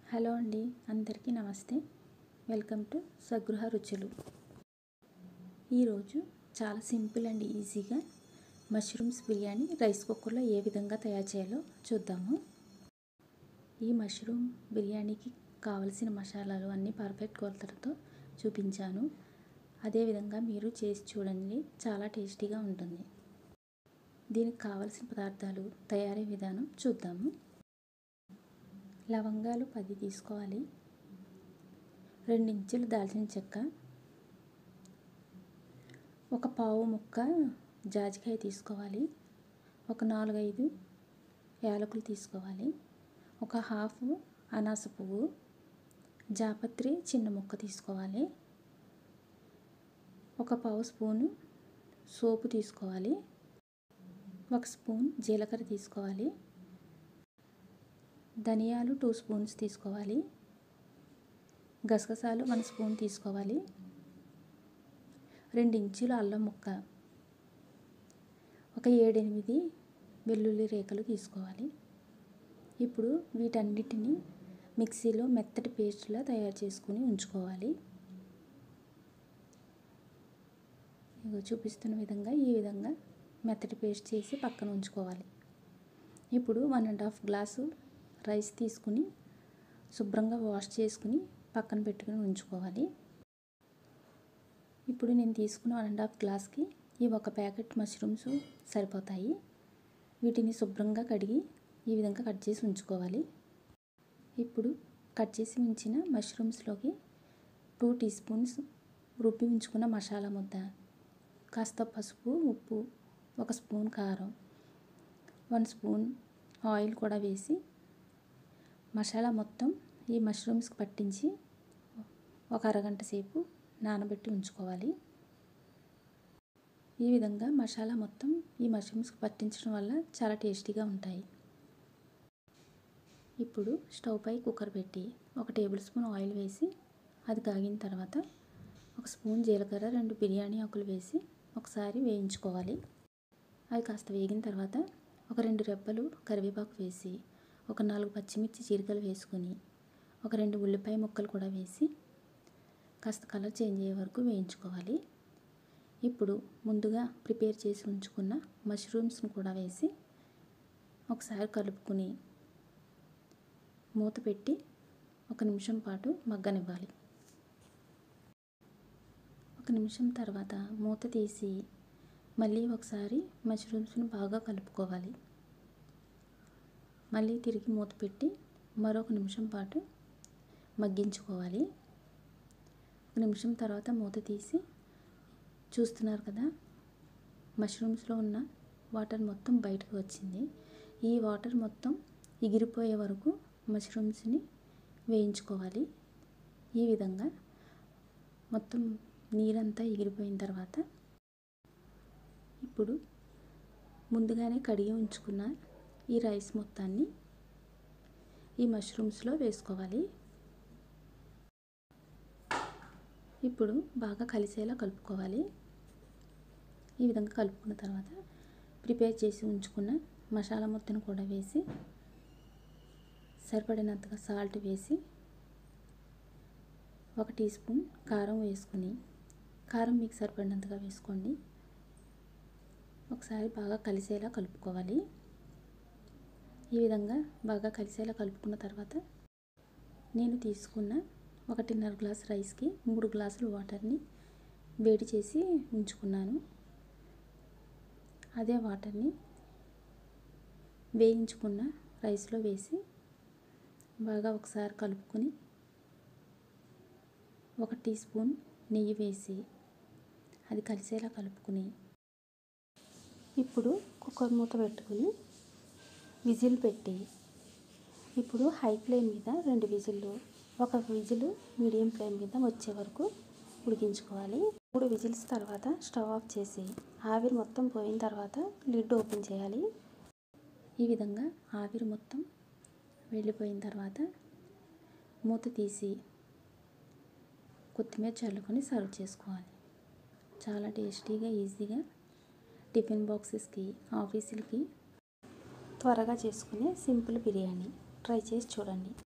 hello అండి అందరికీ నమస్తే వెల్కమ్ టు స్వగృహ రుచులు ఈరోజు చాలా సింపుల్ అండ్ ఈజీగా మష్రూమ్స్ బిర్యానీ రైస్ కుక్కర్లో ఏ విధంగా తయారు చేయాలో చూద్దాము ఈ మష్రూమ్ బిర్యానీకి కావలసిన మసాలాలు అన్నీ పర్ఫెక్ట్ కొలతలతో చూపించాను అదేవిధంగా మీరు చేసి చూడండి చాలా టేస్టీగా ఉంటుంది దీనికి కావలసిన పదార్థాలు తయారీ విధానం చూద్దాము లవంగాలు పది తీసుకోవాలి రెండు ఇంచులు దాల్చిన చెక్క ఒక పావు ముక్క జాజికాయ తీసుకోవాలి ఒక నాలుగైదు యాలకులు తీసుకోవాలి ఒక హాఫ్ అనాస పువ్వు జాపత్రి చిన్న ముక్క తీసుకోవాలి ఒక పావు స్పూను సోపు తీసుకోవాలి ఒక స్పూన్ జీలకర్ర తీసుకోవాలి ధనియాలు టూ స్పూన్స్ తీసుకోవాలి గసగసాలు వన్ స్పూన్ తీసుకోవాలి రెండు ఇంచుల అల్లం ముక్క ఒక ఏడెనిమిది వెల్లుల్లి రేఖలు తీసుకోవాలి ఇప్పుడు వీటన్నిటిని మిక్సీలో మెత్తటి పేస్ట్లా తయారు చేసుకుని ఉంచుకోవాలి ఇగో చూపిస్తున్న విధంగా ఈ విధంగా మెత్తటి పేస్ట్ చేసి పక్కన ఉంచుకోవాలి ఇప్పుడు one and half glass rice తీసుకుని శుభ్రంగా వాష్ చేసుకుని పక్కన పెట్టుకుని ఉంచుకోవాలి ఇప్పుడు నేను తీసుకున్న వన్ అండ్ హాఫ్ గ్లాస్కి ఈ ఒక ప్యాకెట్ మష్రూమ్స్ సరిపోతాయి వీటిని శుభ్రంగా కడిగి ఈ విధంగా కట్ చేసి ఉంచుకోవాలి ఇప్పుడు కట్ చేసి ఉంచిన మష్రూమ్స్లోకి టూ టీ స్పూన్స్ రుబ్బి ఉంచుకున్న మసాలా ముద్ద కాస్త పసుపు ఉప్పు ఒక స్పూన్ కారం వన్ స్పూన్ ఆయిల్ కూడా వేసి మసాలా మొత్తం ఈ మష్రూమ్స్కి పట్టించి ఒక అరగంట సేపు నానబెట్టి ఉంచుకోవాలి ఈ విధంగా మసాలా మొత్తం ఈ మష్రూమ్స్కి పట్టించడం వల్ల చాలా టేస్టీగా ఉంటాయి ఇప్పుడు స్టవ్ పై కుక్కర్ పెట్టి ఒక టేబుల్ స్పూన్ ఆయిల్ వేసి అది కాగిన తర్వాత ఒక స్పూన్ జీలకర్ర రెండు బిర్యానీ ఆకులు వేసి ఒకసారి వేయించుకోవాలి అవి కాస్త వేగిన తర్వాత ఒక రెండు రెబ్బలు కరివేపాకు వేసి ఒక నాలుగు పచ్చిమిర్చి చీరికలు వేసుకొని ఒక రెండు ఉల్లిపాయ ముక్కలు కూడా వేసి కాస్త కలర్ చేంజ్ అయ్యే వరకు వేయించుకోవాలి ఇప్పుడు ముందుగా ప్రిపేర్ చేసి ఉంచుకున్న మష్రూమ్స్ని కూడా వేసి ఒకసారి కలుపుకుని మూత పెట్టి ఒక నిమిషం పాటు మగ్గనివ్వాలి ఒక నిమిషం తర్వాత మూత తీసి మళ్ళీ ఒకసారి మష్రూమ్స్ని బాగా కలుపుకోవాలి మళ్ళీ తిరిగి మూత పెట్టి మరొక నిమిషం పాటు మగ్గించుకోవాలి ఒక నిమిషం తర్వాత మూత తీసి చూస్తున్నారు కదా మష్రూమ్స్లో ఉన్న వాటర్ మొత్తం బయటకు వచ్చింది ఈ వాటర్ మొత్తం ఎగిరిపోయే వరకు మష్రూమ్స్ని వేయించుకోవాలి ఈ విధంగా మొత్తం నీరంతా ఎగిరిపోయిన తర్వాత ఇప్పుడు ముందుగానే కడిగి ఉంచుకున్న ఈ రైస్ మొత్తాన్ని ఈ మష్రూమ్స్లో వేసుకోవాలి ఇప్పుడు బాగా కలిసేలా కలుపుకోవాలి ఈ విధంగా కలుపుకున్న తర్వాత ప్రిపేర్ చేసి ఉంచుకున్న మసాలా మొత్తం కూడా వేసి సరిపడినంతగా సాల్ట్ వేసి ఒక టీ స్పూన్ కారం వేసుకుని కారం మీకు సరిపడినంతగా వేసుకోండి ఒకసారి బాగా కలిసేలా కలుపుకోవాలి ఈ విధంగా బాగా కలిసేలా కలుపుకున్న తర్వాత నేను తీసుకున్న ఒకటిన్నర గ్లాస్ రైస్కి మూడు గ్లాసులు వాటర్ని వేడి చేసి ఉంచుకున్నాను అదే వాటర్ని వేయించుకున్న రైస్లో వేసి బాగా ఒకసారి కలుపుకొని ఒక టీ స్పూన్ నెయ్యి వేసి అది కలిసేలా కలుపుకుని ఇప్పుడు కుక్కర్ మూత పెట్టుకుని విజిల్ పెట్టి ఇప్పుడు హై ఫ్లేమ్ మీద రెండు విజిల్లు ఒక విజిల్ మీడియం ఫ్లేమ్ మీద వచ్చే వరకు ఉడికించుకోవాలి మూడు విజిల్స్ తర్వాత స్టవ్ ఆఫ్ చేసి ఆవిరి మొత్తం పోయిన తర్వాత లిడ్ ఓపెన్ చేయాలి ఈ విధంగా ఆవిరి మొత్తం వెళ్ళిపోయిన తర్వాత మూత తీసి కొత్తిమీర చల్లుకొని సర్వ్ చేసుకోవాలి చాలా టేస్టీగా ఈజీగా టిఫిన్ బాక్సెస్కి ఆఫీసులకి త్వరగా చేసుకునే సింపుల్ బిర్యానీ ట్రై చేసి చూడండి